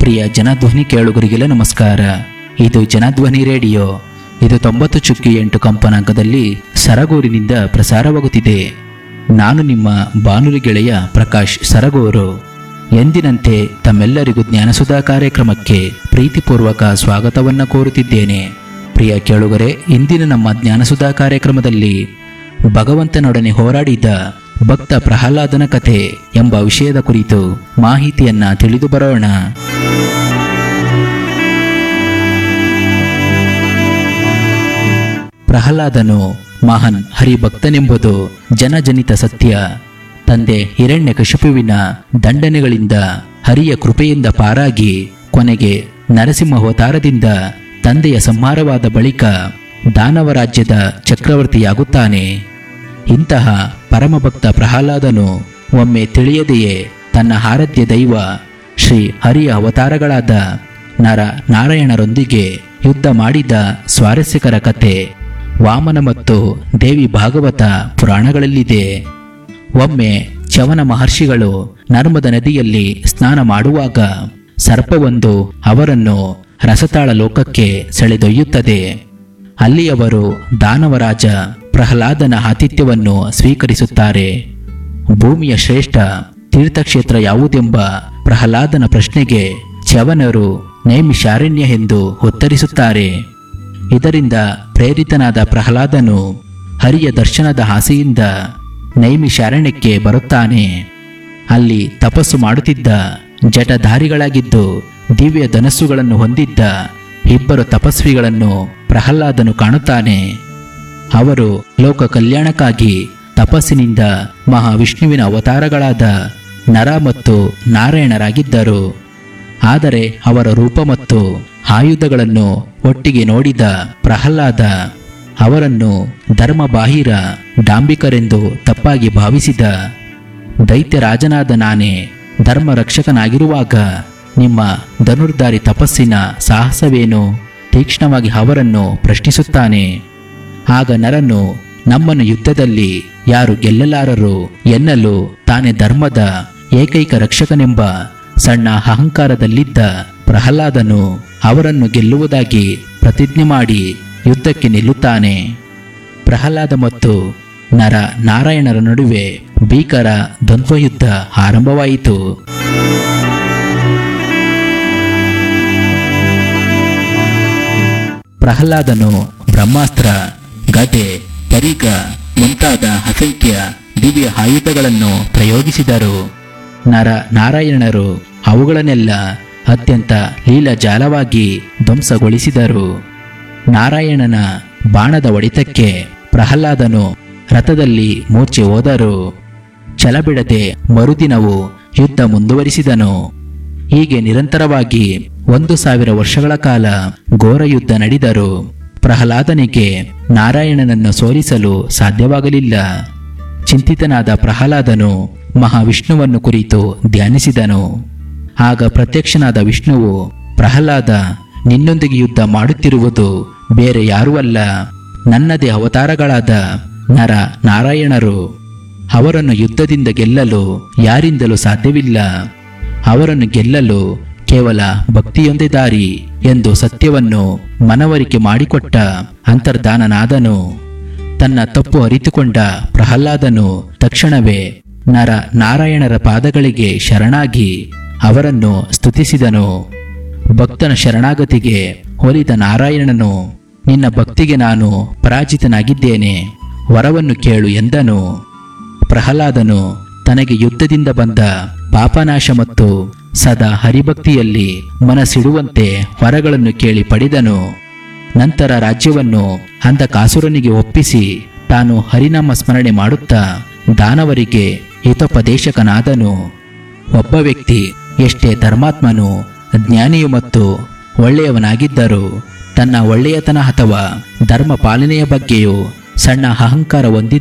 ಪ್ರಿಯ ಜನಧ್ವನಿ ಕೇಳುಗರಿಗೆಲ್ಲ ನಮಸ್ಕಾರ ಇದು ಜನಧ್ವನಿ ರೇಡಿಯೋ ಇದು ತೊಂಬತ್ತು ಚುಕ್ಕಿ ಎಂಟು ಕಂಪನಾಂಕದಲ್ಲಿ ಸರಗೂರಿನಿಂದ ಪ್ರಸಾರವಾಗುತ್ತಿದೆ ನಾನು ನಿಮ್ಮ ಬಾನುಲಿ ಗೆಳೆಯ ಪ್ರಕಾಶ್ ಸರಗೂರು ಎಂದಿನಂತೆ ತಮ್ಮೆಲ್ಲರಿಗೂ ಜ್ಞಾನಸುಧಾ ಕಾರ್ಯಕ್ರಮಕ್ಕೆ ಪ್ರೀತಿಪೂರ್ವಕ ಸ್ವಾಗತವನ್ನು ಕೋರುತ್ತಿದ್ದೇನೆ ಪ್ರಿಯ ಕೇಳುಗರೆ ಇಂದಿನ ನಮ್ಮ ಜ್ಞಾನಸುಧಾ ಕಾರ್ಯಕ್ರಮದಲ್ಲಿ ಭಗವಂತನೊಡನೆ ಹೋರಾಡಿದ ಭಕ್ತ ಪ್ರಹ್ಲಾದನ ಕಥೆ ಎಂಬ ವಿಷಯದ ಕುರಿತು ಮಾಹಿತಿಯನ್ನ ತಿಳಿದು ಬರೋಣ ಪ್ರಹ್ಲಾದನು ಮಹಾನ್ ಹರಿಭಕ್ತನೆಂಬುದು ಜನಜನಿತ ಸತ್ಯ ತಂದೆ ಹಿರಣ್ಯಕಶಿಪುವಿನ ದಂಡನೆಗಳಿಂದ ಹರಿಯ ಕೃಪೆಯಿಂದ ಪಾರಾಗಿ ಕೊನೆಗೆ ನರಸಿಂಹಾವತಾರದಿಂದ ತಂದೆಯ ಸಂಹಾರವಾದ ಬಳಿಕ ದಾನವ ರಾಜ್ಯದ ಚಕ್ರವರ್ತಿಯಾಗುತ್ತಾನೆ ಇಂತಹ ಪರಮಭಕ್ತ ಪ್ರಹ್ಲಾದನು ಒಮ್ಮೆ ತಿಳಿಯದೆಯೇ ತನ್ನ ಆರಾಧ್ಯ ದೈವ ಶ್ರೀ ಹರಿಯ ಅವತಾರಗಳಾದ ನರ ನಾರಾಯಣರೊಂದಿಗೆ ಯುದ್ಧ ಮಾಡಿದ ಸ್ವಾರಸ್ಯಕರ ಕತೆ ವಾಮನ ಮತ್ತು ದೇವಿ ಭಾಗವತ ಪುರಾಣಗಳಲ್ಲಿದೆ ಒಮ್ಮೆ ಚವನ ಮಹರ್ಷಿಗಳು ನರ್ಮದ ನದಿಯಲ್ಲಿ ಸ್ನಾನ ಮಾಡುವಾಗ ಸರ್ಪವೊಂದು ಅವರನ್ನು ರಸತಾಳ ಲೋಕಕ್ಕೆ ಸೆಳೆದೊಯ್ಯುತ್ತದೆ ಅಲ್ಲಿ ಅವರು ದಾನವರಾಜ ಪ್ರಹ್ಲಾದನ ಆತಿಥ್ಯವನ್ನು ಸ್ವೀಕರಿಸುತ್ತಾರೆ ಭೂಮಿಯ ಶ್ರೇಷ್ಠ ತೀರ್ಥಕ್ಷೇತ್ರ ಯಾವುದೆಂಬ ಪ್ರಹ್ಲಾದನ ಪ್ರಶ್ನೆಗೆ ಚವನರು ನೈಮಿಷಾರಣ್ಯ ಎಂದು ಉತ್ತರಿಸುತ್ತಾರೆ ಇದರಿಂದ ಪ್ರೇರಿತನಾದ ಪ್ರಹ್ಲಾದನು ಹರಿಯ ದರ್ಶನದ ಆಸೆಯಿಂದ ನೈಮಿಷಾರಣ್ಯಕ್ಕೆ ಬರುತ್ತಾನೆ ಅಲ್ಲಿ ತಪಸ್ಸು ಮಾಡುತ್ತಿದ್ದ ಜಟಧಾರಿಗಳಾಗಿದ್ದು ದಿವ್ಯ ಧನಸ್ಸುಗಳನ್ನು ಹೊಂದಿದ್ದ ಇಬ್ಬರು ತಪಸ್ವಿಗಳನ್ನು ಪ್ರಹ್ಲಾದನು ಕಾಣುತ್ತಾನೆ ಅವರು ಲೋಕ ಕಲ್ಯಾಣಕ್ಕಾಗಿ ತಪಸ್ಸಿನಿಂದ ಮಹಾವಿಷ್ಣುವಿನ ಅವತಾರಗಳಾದ ನರ ಮತ್ತು ನಾರಾಯಣರಾಗಿದ್ದರು ಆದರೆ ಅವರ ರೂಪ ಮತ್ತು ಆಯುಧಗಳನ್ನು ಒಟ್ಟಿಗೆ ನೋಡಿದ ಪ್ರಹ್ಲಾದ ಅವರನ್ನು ಧರ್ಮಬಾಹಿರ ಡಾಂಬಿಕರೆಂದು ತಪ್ಪಾಗಿ ಭಾವಿಸಿದ ದೈತ್ಯರಾಜನಾದ ನಾನೇ ಧರ್ಮ ರಕ್ಷಕನಾಗಿರುವಾಗ ನಿಮ್ಮ ಧನುರ್ಧಾರಿ ತಪಸ್ಸಿನ ಸಾಹಸವೇನು ತೀಕ್ಷ್ಣವಾಗಿ ಅವರನ್ನು ಪ್ರಶ್ನಿಸುತ್ತಾನೆ ಆಗ ನರನು ನಮ್ಮನ್ನು ಯುದ್ಧದಲ್ಲಿ ಯಾರು ಗೆಲ್ಲಲಾರರು ಎನ್ನಲು ತಾನೇ ಧರ್ಮದ ಏಕೈಕ ರಕ್ಷಕನೆಂಬ ಸಣ್ಣ ಅಹಂಕಾರದಲ್ಲಿದ್ದ ಪ್ರಹ್ಲಾದನು ಅವರನ್ನು ಗೆಲ್ಲುವುದಾಗಿ ಪ್ರತಿಜ್ಞೆ ಮಾಡಿ ಯುದ್ಧಕ್ಕೆ ನಿಲ್ಲುತ್ತಾನೆ ಪ್ರಹ್ಲಾದ ಮತ್ತು ನರ ನಾರಾಯಣರ ನಡುವೆ ಭೀಕರ ದ್ವಂದ್ವಯುದ್ಧ ಆರಂಭವಾಯಿತು ಪ್ರಹ್ಲಾದನು ಬ್ರಹ್ಮಾಸ್ತ್ರ ಗದೆ ಪರೀಗ ಮುಂತಾದ ಅಸಂಖ್ಯ ದಿವ್ಯ ಆಯುಧಗಳನ್ನು ಪ್ರಯೋಗಿಸಿದರು ನರ ನಾರಾಯಣರು ಅವುಗಳನ್ನೆಲ್ಲ ಅತ್ಯಂತ ಲೀಲಜಾಲವಾಗಿ ಧ್ವಂಸಗೊಳಿಸಿದರು ನಾರಾಯಣನ ಬಾಣದ ಹೊಡೆತಕ್ಕೆ ಪ್ರಹ್ಲಾದನು ರಥದಲ್ಲಿ ಮೂರ್ಛೆ ಹೋದರು ಛಲಬಿಡದೆ ಮರುದಿನವು ಯುದ್ಧ ಮುಂದುವರಿಸಿದನು ಹೀಗೆ ನಿರಂತರವಾಗಿ ಒಂದು ಸಾವಿರ ವರ್ಷಗಳ ಕಾಲ ಘೋರ ಯುದ್ಧ ನಡೆದರು ಪ್ರಹ್ಲಾದನಿಗೆ ನಾರಾಯಣನನ್ನು ಸೋಲಿಸಲು ಸಾಧ್ಯವಾಗಲಿಲ್ಲ ಚಿಂತಿತನಾದ ಪ್ರಹ್ಲಾದನು ಮಹಾವಿಷ್ಣುವನ್ನು ಕುರಿತು ಧ್ಯಾನಿಸಿದನು ಆಗ ಪ್ರತ್ಯಕ್ಷನಾದ ವಿಷ್ಣುವು ಪ್ರಹ್ಲಾದ ನಿನ್ನೊಂದಿಗೆ ಯುದ್ಧ ಮಾಡುತ್ತಿರುವುದು ಬೇರೆ ಯಾರೂ ಅಲ್ಲ ನನ್ನದೇ ಅವತಾರಗಳಾದ ನರ ನಾರಾಯಣರು ಅವರನ್ನು ಯುದ್ಧದಿಂದ ಗೆಲ್ಲಲು ಯಾರಿಂದಲೂ ಸಾಧ್ಯವಿಲ್ಲ ಅವರನ್ನು ಗೆಲ್ಲಲು ಕೇವಲ ಭಕ್ತಿಯೊಂದೇ ದಾರಿ ಎಂದು ಸತ್ಯವನ್ನು ಮನವರಿಕೆ ಮಾಡಿಕೊಟ್ಟ ಅಂತರ್ಧಾನನಾದನು ತನ್ನ ತಪ್ಪು ಅರಿತುಕೊಂಡ ಪ್ರಹ್ಲಾದನು ತಕ್ಷಣವೇ ನರ ನಾರಾಯಣರ ಪಾದಗಳಿಗೆ ಶರಣಾಗಿ ಅವರನ್ನು ಸ್ತುತಿಸಿದನು ಭಕ್ತನ ಶರಣಾಗತಿಗೆ ಹೋಲಿದ ನಾರಾಯಣನು ನಿನ್ನ ಭಕ್ತಿಗೆ ನಾನು ಪರಾಜಿತನಾಗಿದ್ದೇನೆ ವರವನ್ನು ಕೇಳು ಎಂದನು ಪ್ರಹ್ಲಾದನು ತನಗೆ ಯುದ್ಧದಿಂದ ಬಂದ ಪಾಪನಾಶ ಮತ್ತು ಸದಾ ಹರಿಭಕ್ತಿಯಲ್ಲಿ ಮನಸ್ಸಿಡುವಂತೆ ವರಗಳನ್ನು ಕೇಳಿ ಪಡೆದನು ನಂತರ ರಾಜ್ಯವನ್ನು ಅಂಧಕಾಸುರನಿಗೆ ಒಪ್ಪಿಸಿ ತಾನು ಹರಿನಾಮ ಸ್ಮರಣೆ ಮಾಡುತ್ತಾ ದಾನವರಿಗೆ ಹಿತೋಪದೇಶಕನಾದನು ಒಬ್ಬ ವ್ಯಕ್ತಿ ಎಷ್ಟೇ ಧರ್ಮಾತ್ಮನು ಜ್ಞಾನಿಯು ಮತ್ತು ಒಳ್ಳೆಯವನಾಗಿದ್ದರೂ ತನ್ನ ಒಳ್ಳೆಯತನ ಅಥವಾ ಧರ್ಮ ಪಾಲನೆಯ ಬಗ್ಗೆಯೂ ಸಣ್ಣ ಅಹಂಕಾರ ಹೊಂದಿದ್ದ